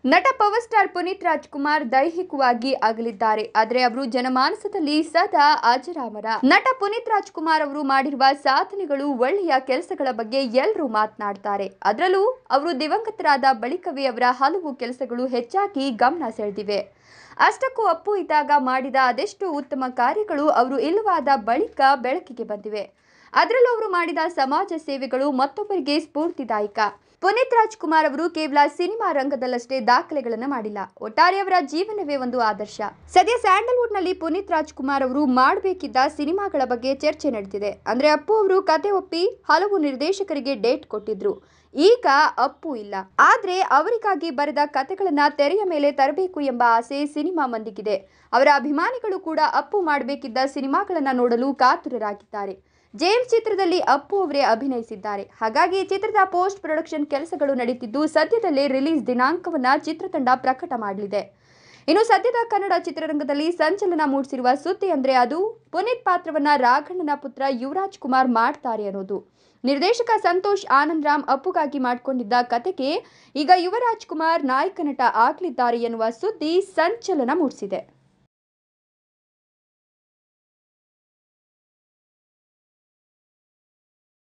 ನಟ power star Puneeth Rajkumar ದೈಹಿಕವಾಗಿ ಅಗಲಿದ್ದಾರೆ ಆದರೆ ಅವರು ಜನಮಾನಸದಲ್ಲಿ ಸದಾ ಅಜರಾಮರ ನಟ ಪುನೀತ್ ರಾಜ್ಕುಮಾರ್ ಅವರು ಮಾಡಿರುವ ಸಾಧನೆಗಳು ಒಳ್ಳೆಯ ಕೆಲಸಗಳ ಬಗ್ಗೆ ಎಲ್ಲರೂ ಮಾತನಾಡ್ತಾರೆ ಅದರಲ್ಲೂ ಅವರು ದಿವಂಗತರಾದ ಬಳಿಕವೇ ಅವರ ಹಲವು ಕೆಲಸಗಳು ಹೆಚ್ಚಾಗಿ ಗಮನ ಸೆಳೆದಿವೆ ಅಷ್ಟಕ್ಕೂ ಅಪ್ಪು ಇದ್ದಾಗ ಮಾಡಿದ ಅದೆಷ್ಟು ಉತ್ತಮ ಕಾರ್ಯಗಳು ಅವರು ಇಲ್ಲವಾದ ಬಳಿಕ ಬೆಳಕಿಗೆ ಬಂದಿವೆ ಅದರಲ್ಲೂ ಅವರು ಮಾಡಿದ ಸಮಾಜ ಸೇವೆಗಳು ಮತ್ತೊಬ್ಬರಿಗೆ ಸ್ಫೂರ್ತಿದಾಯಕ ಪುನೀತ್ ರಾಜ್ಕುಮಾರ್ ಅವರು ಕೇವಲ ಸಿನಿಮಾ ರಂಗದಲ್ಲಷ್ಟೇ ದಾಖಲೆಗಳನ್ನು ಮಾಡಿಲ್ಲ ಒಟ್ಟಾರೆ ಅವರ ಜೀವನವೇ ಒಂದು ಆದರ್ಶ ಸದ್ಯ ಸ್ಯಾಂಡಲ್ವುಡ್ ನಲ್ಲಿ ಪುನೀತ್ ರಾಜ್ಕುಮಾರ್ ಅವರು ಮಾಡಬೇಕಿದ್ದ ಸಿನಿಮಾಗಳ ಬಗ್ಗೆ ಚರ್ಚೆ ನಡೆದಿದೆ ಅಂದ್ರೆ ಅಪ್ಪು ಅವರು ಕತೆ ಒಪ್ಪಿ ಹಲವು ನಿರ್ದೇಶಕರಿಗೆ ಡೇಟ್ ಕೊಟ್ಟಿದ್ರು ಈಗ ಅಪ್ಪು ಇಲ್ಲ ಆದ್ರೆ ಅವರಿಗಾಗಿ ಬರೆದ ಕತೆಗಳನ್ನ ತೆರೆಯ ಮೇಲೆ ತರಬೇಕು ಎಂಬ ಆಸೆ ಸಿನಿಮಾ ಮಂದಿಗಿದೆ ಅವರ ಅಭಿಮಾನಿಗಳು ಕೂಡ ಅಪ್ಪು ಮಾಡಬೇಕಿದ್ದ ಸಿನಿಮಾಗಳನ್ನ ನೋಡಲು ಕಾತುರರಾಗಿದ್ದಾರೆ ಜೇಮ್ಸ್ ಚಿತ್ರದಲ್ಲಿ ಅಪ್ಪು ಅವರೇ ಅಭಿನಯಿಸಿದ್ದಾರೆ ಹಾಗಾಗಿ ಚಿತ್ರದ ಪೋಸ್ಟ್ ಪ್ರೊಡಕ್ಷನ್ ಕೆಲಸಗಳು ನಡೀತಿದ್ದು ಸದ್ಯದಲ್ಲೇ ರಿಲೀಸ್ ದಿನಾಂಕವನ್ನ ಚಿತ್ರತಂಡ ಪ್ರಕಟ ಮಾಡಲಿದೆ ಇನ್ನು ಸದ್ಯದ ಕನ್ನಡ ಚಿತ್ರರಂಗದಲ್ಲಿ ಸಂಚಲನ ಮೂಡಿಸಿರುವ ಸುದ್ದಿ ಅಂದ್ರೆ ಅದು ಪುನೀತ್ ಪಾತ್ರವನ್ನ ರಾಘಣ್ಣನ ಪುತ್ರ ಯುವರಾಜ್ ಕುಮಾರ್ ಮಾಡ್ತಾರೆ ಅನ್ನೋದು ನಿರ್ದೇಶಕ ಸಂತೋಷ್ ಆನಂದ್ ರಾಮ್ ಅಪ್ಪುಗಾಗಿ ಮಾಡಿಕೊಂಡಿದ್ದ ಕತೆಗೆ ಈಗ ಯುವರಾಜ್ ಕುಮಾರ್ ನಾಯಕ ನಟ ಆಗ್ಲಿದ್ದಾರೆ ಎನ್ನುವ ಸುದ್ದಿ ಸಂಚಲನ ಮೂಡಿಸಿದೆ